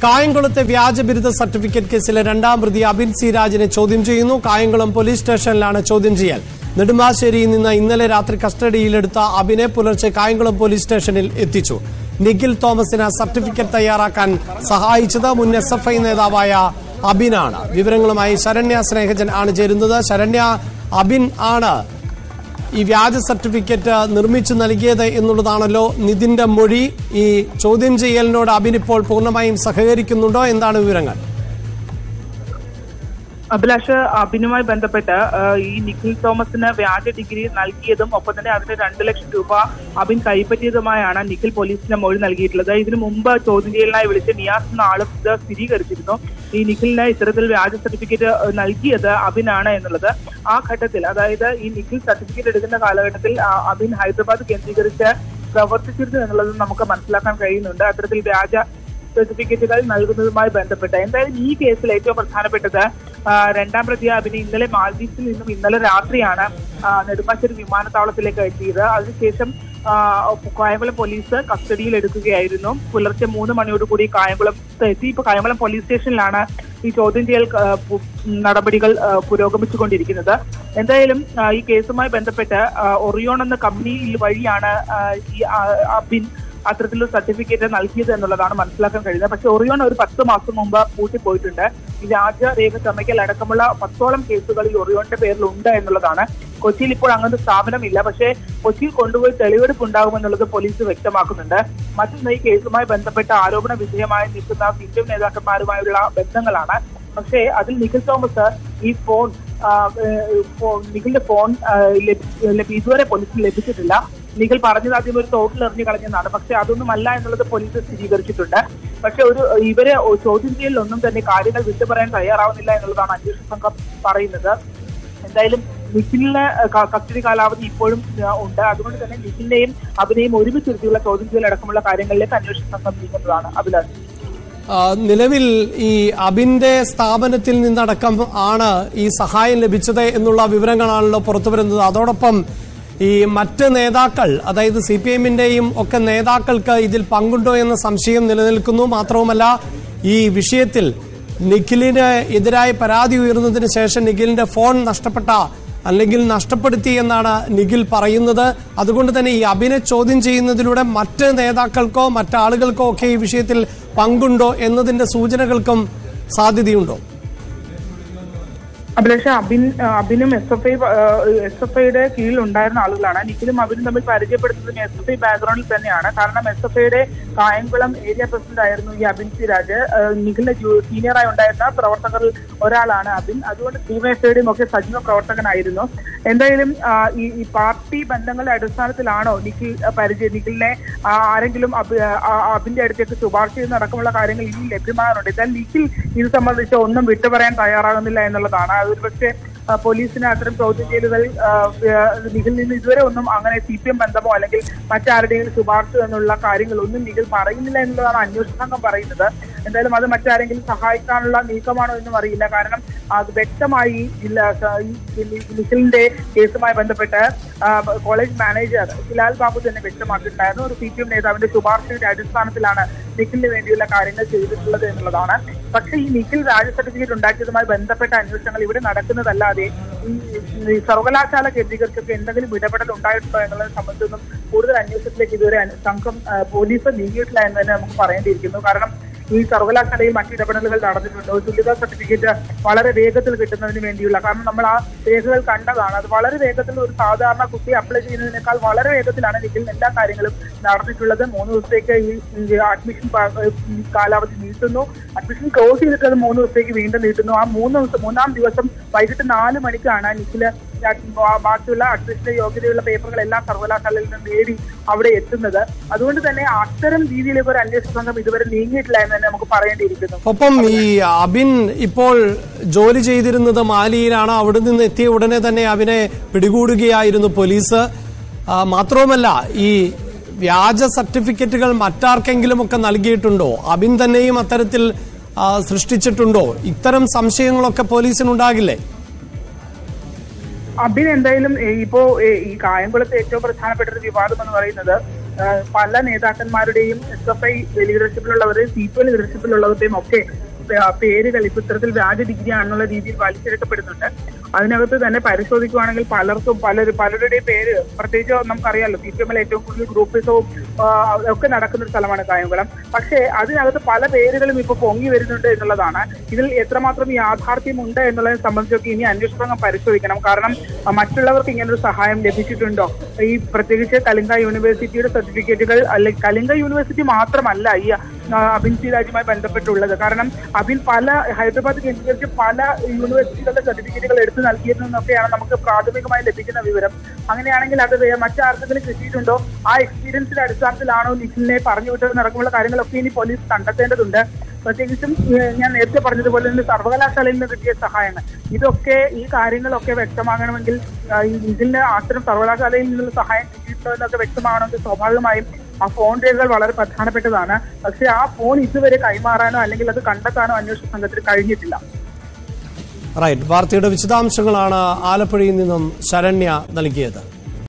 കായംകുളത്തെ വ്യാജ ബിരുദ സർട്ടിഫിക്കറ്റ് കേസിലെ രണ്ടാം പ്രതി അബിൻ സി രാജിനെ ചോദ്യം ചെയ്യുന്നു കായംകുളം പോലീസ് സ്റ്റേഷനിലാണ് ചോദ്യം ചെയ്യൽ നെടുമ്പാശ്ശേരിയിൽ നിന്ന് ഇന്നലെ രാത്രി കസ്റ്റഡിയിലെടുത്ത അബിനെ പുലർച്ചെ കായംകുളം പോലീസ് സ്റ്റേഷനിൽ എത്തിച്ചു നിഖിൽ തോമസിന് സർട്ടിഫിക്കറ്റ് തയ്യാറാക്കാൻ സഹായിച്ചത് മുൻ എസ് എഫ് ഐ നേതാവായ അബിനാണ് വിവരങ്ങളുമായി ശരണ്യ സ്നേഹജൻ ആണ് ചേരുന്നത് ശരണ്യ അബിൻ ആണ് ഈ വ്യാജ സർട്ടിഫിക്കറ്റ് നിർമ്മിച്ചു നൽകിയത് എന്നുള്ളതാണല്ലോ നിതിന്റെ മൊഴി ഈ ചോദ്യം ചെയ്യലിനോട് അബിൻ ഇപ്പോൾ പൂർണ്ണമായും സഹകരിക്കുന്നുണ്ടോ എന്താണ് വിവരങ്ങൾ അഭിലാഷ് അബിനുമായി ബന്ധപ്പെട്ട് ആ, ഈ നിഖിൽ തോമസിന് വ്യാജ ഡിഗ്രി നൽകിയതും ഒപ്പം തന്നെ അതിന് രണ്ട് ലക്ഷം രൂപ അബിൻ കൈപ്പറ്റിയതുമായാണ് നിഖിൽ പോലീസിന് മൊഴി നൽകിയിട്ടുള്ളത് ഇതിനു മുമ്പ് ചോദ്യം ചെയ്യലിനായി വിളിച്ച് നിയാസ് എന്ന ആളും ഇത് സ്ഥിരീകരിച്ചിരുന്നു ഈ നിഖിലിന് ഇത്തരത്തിൽ വ്യാജ സർട്ടിഫിക്കറ്റ് നൽകിയത് അബിനാണ് എന്നുള്ളത് ആ ഘട്ടത്തിൽ അതായത് ഈ നിഖിൽ സർട്ടിഫിക്കറ്റ് എടുക്കുന്ന കാലഘട്ടത്തിൽ ആ, അബിൻ ഹൈദരാബാദ് കേന്ദ്രീകരിച്ച് പ്രവർത്തിച്ചിരുന്നു എന്നുള്ളത് നമുക്ക് മനസ്സിലാക്കാൻ കഴിയുന്നുണ്ട് അത്തരത്തിൽ വ്യാജ സർട്ടിഫിക്കറ്റുകൾ നൽകുന്നതുമായി ബന്ധപ്പെട്ട് എന്തായാലും ഈ കേസിൽ ഏറ്റവും പ്രധാനപ്പെട്ടത് ആ, രണ്ടാം പ്രതി അഭിന് ഇന്നലെ മാൽദീവ്സിൽ നിന്നും ഇന്നലെ രാത്രിയാണ് ആ, നെടുമ്പാശ്ശേരി വിമാനത്താവളത്തിലേക്ക് എത്തിയത് അതിനുശേഷം ആ, കായംകുളം പോലീസ് കസ്റ്റഡിയിൽ എടുക്കുകയായിരുന്നു പുലർച്ചെ മൂന്ന് മണിയോടുകൂടി കായംകുളം എത്തി ഇപ്പൊ കായംകുളം പോലീസ് സ്റ്റേഷനിലാണ് ഈ ചോദ്യം ചെയ്യൽ ആ, പു- നടപടികൾ ആ, പുരോഗമിച്ചുകൊണ്ടിരിക്കുന്നത് എന്തായാലും ആ, ഈ കേസുമായി ബന്ധപ്പെട്ട് ആ, ഒറിയോൺ എന്ന കമ്പനി വഴിയാണ് ആ, ഈ ആ, അബിൻ അത്തരത്തിലൊരു സർട്ടിഫിക്കറ്റ് നൽകിയത് എന്നുള്ളതാണ് മനസ്സിലാക്കാൻ കഴിയുന്നത് പക്ഷെ ഒറിയോൺ ഒരു പത്ത് മാസം മുമ്പ് പൂട്ടിപ്പോയിട്ടുണ്ട് ഈ വ്യാജരേഖ ചമയ്ക്കൽ അടക്കമുള്ള പത്തോളം കേസുകൾ ഈ ഒറിയോണിന്റെ പേരിൽ ഉണ്ട് എന്നുള്ളതാണ് കൊച്ചിയിൽ ഇപ്പോൾ അങ്ങനത്തെ സ്ഥാപനമില്ല പക്ഷേ കൊച്ചിയിൽ കൊണ്ടുപോയി തെളിവെടുപ്പ് ഉണ്ടാകുമെന്നുള്ളത് പോലീസ് വ്യക്തമാക്കുന്നുണ്ട് മറ്റൊന്ന് ഈ കേസുമായി ബന്ധപ്പെട്ട ആരോപണ വിധേയമായി നിൽക്കുന്ന സി പി എം നേതാക്കന്മാരുമായുള്ള ബന്ധങ്ങളാണ് പക്ഷേ അതിൽ നിഖിൽ തോമസ് ഈ ഫോൺ ആ, ഏഹ്, ഫോ- നിഖിലിന്റെ ഫോൺ ആ, ലഭി- ലഭി- ഇതുവരെ പോലീസിന് ലഭിച്ചിട്ടില്ല നിഖിൽ പറഞ്ഞത് ആദ്യം ഒരു തോട്ടിൽ എറിഞ്ഞു കളഞ്ഞെന്നാണ് പക്ഷെ അതൊന്നും അല്ല എന്നുള്ളത് പോലീസ് സ്ഥിരീകരിച്ചിട്ടുണ്ട് പക്ഷെ ഒരു ഇവരെ ചോദ്യം ചെയ്യലിലൊന്നും തന്നെ കാര്യങ്ങൾ വിട്ടു പറയാൻ തയ്യാറാവുന്നില്ല എന്നുള്ളതാണ് അന്വേഷണ സംഘം പറയുന്നത് എന്തായാലും നിഖിലിന് ക- കസ്റ്റഡി കാലാവധി ഇപ്പോഴും ആ, ഉണ്ട് അതുകൊണ്ട് തന്നെ നിഖിലിനെയും അഭിനയും ഒരുമിച്ചിരുത്തിയുള്ള ചോദ്യം ചെയ്യൽ അടക്കമുള്ള കാര്യങ്ങളിലേക്ക് അന്വേഷണ സംഘം നീങ്ങുന്നതാണ് അഭിലാഷ് ആ, നിലവിൽ ഈ അബിന്റെ സ്ഥാപനത്തിൽ നിന്നടക്കം ആണ് ഈ സഹായം ലഭിച്ചത് എന്നുള്ള വിവരങ്ങളാണല്ലോ പുറത്തു വരുന്നത് അതോടൊപ്പം ഈ മറ്റ് നേതാക്കൾ അതായത് സി പി എമ്മിന്റെയും ഒക്കെ നേതാക്കൾക്ക് ഇതിൽ പങ്കുണ്ടോ എന്ന സംശയം നിലനിൽക്കുന്നു മാത്രവുമല്ല ഈ വിഷയത്തിൽ നിഖിലിന് എതിരായ പരാതി ഉയർന്നതിന് ശേഷം നിഖിലിന്റെ ഫോൺ നഷ്ടപ്പെട്ട അല്ലെങ്കിൽ നഷ്ടപ്പെടുത്തി എന്നാണ് നിഖിൽ പറയുന്നത് അതുകൊണ്ട് തന്നെ ഈ അഭിനെ ചോദ്യം ചെയ്യുന്നതിലൂടെ മറ്റ് നേതാക്കൾക്കോ മറ്റാളുകൾക്കോ ഒക്കെ ഈ വിഷയത്തിൽ പങ്കുണ്ടോ എന്നതിന്റെ സൂചനകൾക്കും സാധ്യതയുണ്ടോ അഭിലാഷ അബിൻ അബിനും S F I S F ഐയുടെ കീഴിൽ ഉണ്ടായിരുന്ന ആളുകളാണ് നിഖിലും അബിനും തമ്മിൽ പരിചയപ്പെടുത്തുന്നത് എസ് എഫ് ഐ ബാക്ക്ഗ്രൗണ്ടിൽ തന്നെയാണ് കാരണം എസ് എഫ് ഐയുടെ കായംകുളം ഏരിയ പ്രസിഡന്റ് ആയിരുന്നു ഈ അബിൻ സിരാജ് ഏഹ് നിഖിലിന്റെ സീനിയറായി ഉണ്ടായിരുന്ന പ്രവർത്തകരിൽ ഒരാളാണ് അബിൻ അതുകൊണ്ട് ഡിവൈഎഫ്ഐയുടെയും ഒക്കെ സജീവ പ്രവർത്തകനായിരുന്നു എന്തായാലും ആ, ഈ ഈ പാർട്ടി ബന്ധങ്ങളുടെ അടിസ്ഥാനത്തിലാണോ നിഖിൽ ആ, പരിചയം നിഖിലിനെ ആ, ആരെങ്കിലും അബി- ആ, അബിന്റെ അടുത്തേക്ക് ശുപാർശ ചെയ്യുന്ന അടക്കമുള്ള കാര്യങ്ങൾ ഇനി ലഭ്യമാകുന്നുണ്ട് എന്നാൽ നിഖിൽ ഇത് സംബന്ധിച്ച് ഒന്നും വിട്ടുപറയാൻ തയ്യാറാകുന്നില്ല എന്നുള്ളതാണ് അതൊരു പക്ഷേ ആ, പോലീസിന് അത്തരം ചോദ്യം ചെയ്യലുകൾ ആ, ആ, നിഖിൽ നിന്ന് ഇതുവരെ ഒന്നും അങ്ങനെ സി പി എം ബന്ധമോ അല്ലെങ്കിൽ മറ്റാരുടെയും ശുപാർശ എന്നുള്ള കാര്യങ്ങൾ ഒന്നും നിഖിൽ പറയുന്നില്ല എന്നുള്ളതാണ് അന്വേഷണ സംഘം പറയുന്നത് എന്തായാലും അത് മറ്റാരെങ്കിലും സഹായിക്കാനുള്ള നീക്കമാണോ എന്നും അറിയില്ല കാരണം അത് വ്യക്തമായി ഇല്ല സ- ഈ നി- നിഖിലിന്റെ കേസുമായി ബന്ധപ്പെട്ട് ആ, കോളേജ് മാനേജർ ഹിലാൽ ബാബു തന്നെ വ്യക്തമാക്കിയിട്ടുണ്ടായിരുന്നു ഒരു സി പി എം നേതാവിന്റെ ശുപാർശയുടെ അടിസ്ഥാനത്തിലാണ് നിഖിലിന് വേണ്ടിയുള്ള കാര്യങ്ങൾ ചെയ്തിട്ടുള്ളത് എന്നുള്ളതാണ് പക്ഷേ ഈ നിഖിൽ രാജ സർട്ടിഫിക്കറ്റ് ഉണ്ടാക്കിയതുമായി ബന്ധപ്പെട്ട അന്വേഷണങ്ങൾ ഇവിടെ നടക്കുന്നതല്ലാതെ ഈ ഈ സർവകലാശാല കേന്ദ്രീകരിച്ചൊക്കെ എന്തെങ്കിലും ഇടപെടൽ ഉണ്ടായിട്ടുണ്ടോ എന്നുള്ളത് സംബന്ധിച്ചൊന്നും കൂടുതൽ അന്വേഷണത്തിലേക്ക് ഇതുവരെ അന്- സംഘം ആ, പോലീസ് നീങ്ങിയിട്ടില്ല എന്ന് തന്നെ നമുക്ക് പറയേണ്ടിയിരിക്കുന്നു കാരണം ഈ സർവകലാശാലയിൽ മറ്റു ഇടപെടലുകൾ നടന്നിട്ടുണ്ട് ഒരു തുല്യതാ സർട്ടിഫിക്കറ്റ് വളരെ വേഗത്തിൽ കിട്ടുന്നതിന് വേണ്ടിയുള്ള കാരണം നമ്മൾ ആ രേഖകൾ കണ്ടതാണ് അത് വളരെ വേഗത്തിൽ ഒരു സാധാരണ കുട്ടി അപ്ലൈ ചെയ്യുന്നതിനേക്കാൾ വളരെ വേഗത്തിലാണ് നിഖിൽ എല്ലാ കാര്യങ്ങളും നടന്നിട്ടുള്ളത് മൂന്ന് ദിവസത്തേക്ക് ഈ ഈ അഡ്മിഷൻ പ- ഈ കാലാവധി നീട്ടുന്നു അഡ്മിഷൻ ക്ലോസ് ചെയ്തിട്ട് അത് മൂന്ന് ദിവസത്തേക്ക് വീണ്ടും നീട്ടുന്നു ആ മൂന്ന് ദിവസം മൂന്നാം ദിവസം വൈകിട്ട് നാല് മണിക്കാണ് നിഖില് ബാ- ബാക്കിയുള്ള അഡ്മിഷന്റെ യോഗ്യതയുള്ള പേപ്പറുകളെല്ലാം സർവകലാശാലയിൽ നിന്ന് നേടി അവിടെ എത്തുന്നത് അതുകൊണ്ട് തന്നെ അത്തരം രീതിയിലേക്ക് ഒരു അന്വേഷണ സംഘം ഇതുവരെ നീങ്ങിയിട്ടില്ല എന്ന് തന്നെ നമുക്ക് പറയേണ്ടിയിരിക്കുന്നു ഒപ്പം ഈ അബിൻ ഇപ്പോൾ ജോലി ചെയ്തിരുന്നത് മാലിയിലാണ് അവിടെ നിന്ന് എത്തിയ ഉടനെ തന്നെ അബിനെ പിടികൂടുകയായിരുന്നു പോലീസ് ആ, മാത്രവുമല്ല ഈ വ്യാജ സർട്ടിഫിക്കറ്റുകൾ മറ്റാർക്കെങ്കിലും ഒക്കെ നൽകിയിട്ടുണ്ടോ അബിൻ തന്നെയും അത്തരത്തിൽ ആ, സൃഷ്ടിച്ചിട്ടുണ്ടോ ഇത്തരം സംശയങ്ങളൊക്കെ പോലീസിനുണ്ടാകില്ലേ അബിൻ എന്തായാലും ഏ, ഇപ്പോ ഏ, ഈ കായംകുളത്തെ ഏറ്റവും പ്രധാനപ്പെട്ട ഒരു വിവാദം എന്ന് പറയുന്നത് ആ, പല നേതാക്കന്മാരുടെയും എസ് എഫ് ഐ ലീഡർഷിപ്പിലുള്ളവരുടെയും സി പി എം ലീഡർഷിപ്പിലുള്ളവരുടെയും ഒക്കെ ആ, പേരുകൾ ഇപ്പൊ ഇത്തരത്തിൽ വ്യാജ ഡിഗ്രി ആണെന്നുള്ള രീതിയിൽ വലിച്ചെടുക്കപ്പെടുന്നുണ്ട് അതിനകത്ത് തന്നെ പരിശോധിക്കുവാണെങ്കിൽ പലർക്കും പലരും പലരുടെയും പേര് പ്രത്യേകിച്ച് നമുക്കറിയാലോ സി പി എമ്മിൽ ഏറ്റവും കൂടുതൽ ഗ്രൂപ്പിസവും ആ, ഒക്കെ നടക്കുന്ന ഒരു സ്ഥലമാണ് കായംകുളം പക്ഷേ അതിനകത്ത് പല പേരുകളും ഇപ്പൊ പൊങ്ങി വരുന്നുണ്ട് എന്നുള്ളതാണ് ഇതിൽ എത്രമാത്രം യാഥാർത്ഥ്യമുണ്ട് എന്നുള്ളതിനെ സംബന്ധിച്ചൊക്കെ ഇനി അന്വേഷണം പരിശോധിക്കണം കാരണം ആ, മറ്റുള്ളവർക്ക് ഇങ്ങനെ ഒരു സഹായം ലഭിച്ചിട്ടുണ്ടോ ഈ പ്രത്യേകിച്ച് കലിംഗ യൂണിവേഴ്സിറ്റിയുടെ സർട്ടിഫിക്കറ്റുകൾ അല്ലെങ്കിൽ കലിംഗ യൂണിവേഴ്സിറ്റി മാത്രമല്ല ഈ ആ, അബിൻ സി രാജുമായി ബന്ധപ്പെട്ടുള്ളത് കാരണം അബിൻ പല ഹൈദരാബാദ് കേന്ദ്രീകരിച്ച് പല യൂണിവേഴ്സിറ്റികളുടെ സർട്ടിഫിക്കറ്റുകൾ എടുത്തു നൽകിയിരുന്നൊക്കെയാണ് നമുക്ക് പ്രാഥമികമായി ലഭിക്കുന്ന വിവരം അങ്ങനെയാണെങ്കിൽ അത് വേ- മറ്റാർക്കെങ്കിലും കിട്ടിയിട്ടുണ്ടോ ആ എക്സ്പീരിയൻസിന്റെ അടിസ്ഥാനത്തിലാണോ നിഖിലിനെ പറഞ്ഞു വിട്ടത് നടക്കുമുള്ള കാര്യങ്ങളൊക്കെ ഇനി പോലീസ് കണ്ടെത്തേണ്ടതുണ്ട് പ്രത്യേകിച്ചും ഏഹ്, ഞാൻ നേരത്തെ പറഞ്ഞതുപോലെ തന്നെ സർവകലാശാലയിൽ നിന്ന് കിട്ടിയ സഹായങ്ങൾ ഇതൊക്കെ ഈ കാര്യങ്ങളൊക്കെ വ്യക്തമാകണമെങ്കിൽ ആ, ഈ ഇതിന്റെ അത്തരം സർവകലാശാലയിൽ നിന്നുള്ള സഹായം കിട്ടിയിട്ടുണ്ടോ എന്നൊക്കെ വ്യക്തമാകണമെങ്കിൽ സ്വാഭാവികമായും ആ ഫോൺ രേഖകൾ വളരെ പ്രധാനപ്പെട്ടതാണ് പക്ഷെ ആ ഫോൺ ഇതുവരെ കൈമാറാനോ അല്ലെങ്കിൽ അത് കണ്ടെത്താനോ അന്വേഷണ സംഘത്തിന് കഴിഞ്ഞിട്ടില്ല റൈറ്റ് വാർത്തയുടെ വിശദാംശങ്ങളാണ് ആലപ്പുഴയിൽ നിന്നും ശരണ്യ നൽകിയത്